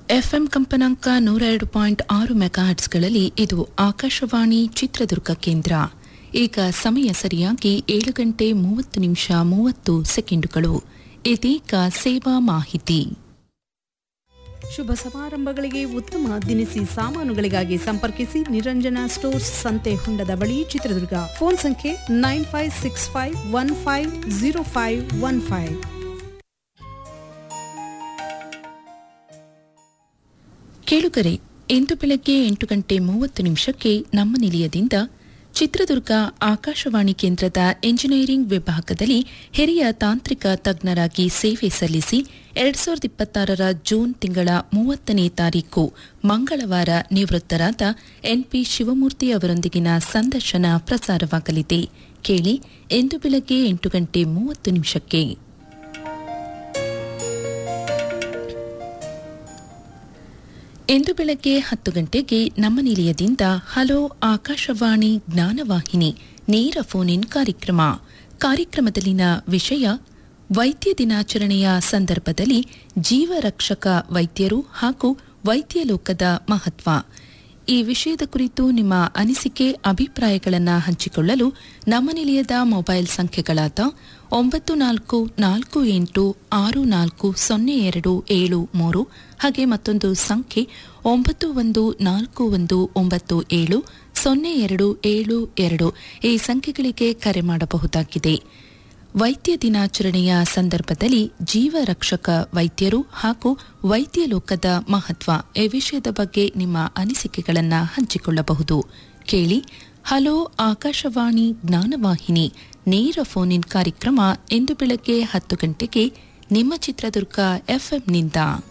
FM ಕಂಪನಾಂಕ ನೂರ ಎರಡು ಪಾಯಿಂಟ್ ಆರು ಮೆಗಾಹರ್ಟ್ಸ್ಗಳಲ್ಲಿ ಇದು ಆಕಾಶವಾಣಿ ಚಿತ್ರದುರ್ಗ ಕೇಂದ್ರ ಈಗ ಸಮಯ ಸರಿಯಾಗಿ ಏಳು ಗಂಟೆ ಮೂವತ್ತು ನಿಮಿಷ ಮೂವತ್ತು ಸೆಕೆಂಡುಗಳು ಇದೀಗ ಸೇವಾ ಮಾಹಿತಿ ಶುಭ ಸಮಾರಂಭಗಳಿಗೆ ಉತ್ತಮ ದಿನಸಿ ಸಾಮಾನುಗಳಿಗಾಗಿ ಸಂಪರ್ಕಿಸಿ ನಿರಂಜನ ಸ್ಟೋರ್ಸ್ ಸಂತೆ ಹೊಂಡದ ಬಳಿ ಚಿತ್ರದುರ್ಗ ಫೋನ್ ಸಂಖ್ಯೆ nine five six five one five zero five one five ಕೇಳುಗರೆ ಇಂದು ಬೆಳಗ್ಗೆ ಎಂಟು ಗಂಟೆ ಮೂವತ್ತು ನಿಮಿಷಕ್ಕೆ ನಮ್ಮ ನಿಲಯದಿಂದ ಚಿತ್ರದುರ್ಗ ಆಕಾಶವಾಣಿ ಕೇಂದ್ರದ ಎಂಜಿನಿಯರಿಂಗ್ ವಿಭಾಗದಲ್ಲಿ ಹಿರಿಯ ತಾಂತ್ರಿಕ ತಜ್ಞರಾಗಿ ಸೇವೆ ಸಲ್ಲಿಸಿ ಎರಡ್ ಸಾವಿರದ ಇಪ್ಪತ್ತಾರರ ಜೂನ್ ತಿಂಗಳ ಮೂವತ್ತನೇ ತಾರೀಕು ಮಂಗಳವಾರ ನಿವೃತ್ತರಾದ ಎನ್ಪಿ ಶಿವಮೂರ್ತಿ ಅವರೊಂದಿಗಿನ ಸಂದರ್ಶನ ಪ್ರಸಾರವಾಗಲಿದೆ ಕೇಳಿ ಇಂದು ಬೆಳಗ್ಗೆ ಎಂಟು ಗಂಟೆ ಮೂವತ್ತು ನಿಮಿಷಕ್ಕೆ ಇಂದು ಬೆಳಗ್ಗೆ ಹತ್ತು ಗಂಟೆಗೆ ನಮ್ಮ ನಿಲಯದಿಂದ ಹಲೋ ಆಕಾಶವಾಣಿ ಜ್ಞಾನವಾಹಿನಿ ನೇರ ಫೋನ್ ಇನ್ ಕಾರ್ಯಕ್ರಮ ಕಾರ್ಯಕ್ರಮದಲ್ಲಿನ ವಿಷಯ ವೈದ್ಯ ದಿನಾಚರಣೆಯ ಸಂದರ್ಭದಲ್ಲಿ ಜೀವರಕ್ಷಕ ವೈದ್ಯರು ಹಾಗೂ ವೈದ್ಯ ಲೋಕದ ಮಹತ್ವ ಈ ವಿಷಯದ ಕುರಿತು ನಿಮ್ಮ ಅನಿಸಿಕೆ ಅಭಿಪ್ರಾಯಗಳನ್ನು ಹಂಚಿಕೊಳ್ಳಲು ನಮ್ಮ ನಿಲಯದ ಮೊಬೈಲ್ ಸಂಖ್ಯೆಗಳಾದ ಒಂಬತ್ತು ನಾಲ್ಕು ನಾಲ್ಕು ಎಂಟು ಆರು ನಾಲ್ಕು ಸೊನ್ನೆ ಎರಡು ಏಳು ಮೂರು ಹಾಗೆ ಮತ್ತೊಂದು ಸಂಖ್ಯೆ ಒಂಬತ್ತು ಒಂದು ನಾಲ್ಕು ಒಂದು ಒಂಬತ್ತು ಏಳು ಸೊನ್ನೆ ಎರಡು ಏಳು ಎರಡು ಈ ಸಂಖ್ಯೆಗಳಿಗೆ ಕರೆ ಮಾಡಬಹುದಾಗಿದೆ ವೈದ್ಯ ದಿನಾಚರಣೆಯ ಸಂದರ್ಭದಲ್ಲಿ ಜೀವರಕ್ಷಕ ವೈದ್ಯರು ಹಾಗೂ ವೈದ್ಯ ಲೋಕದ ಮಹತ್ವ ಈ ವಿಷಯದ ಬಗ್ಗೆ ನಿಮ್ಮ ಅನಿಸಿಕೆಗಳನ್ನು ಹಂಚಿಕೊಳ್ಳಬಹುದು ಕೇಳಿ ಹಲೋ ಆಕಾಶವಾಣಿ ಜ್ಞಾನವಾಹಿನಿ ನೇರ ಫೋನ್ ಇನ್ ಕಾರ್ಯಕ್ರಮ ಇಂದು ಬೆಳಗ್ಗೆ ಹತ್ತು ಗಂಟೆಗೆ ನಿಮ್ಮ ಚಿತ್ರದುರ್ಗ ಎಫ್ಎಂನಿಂದ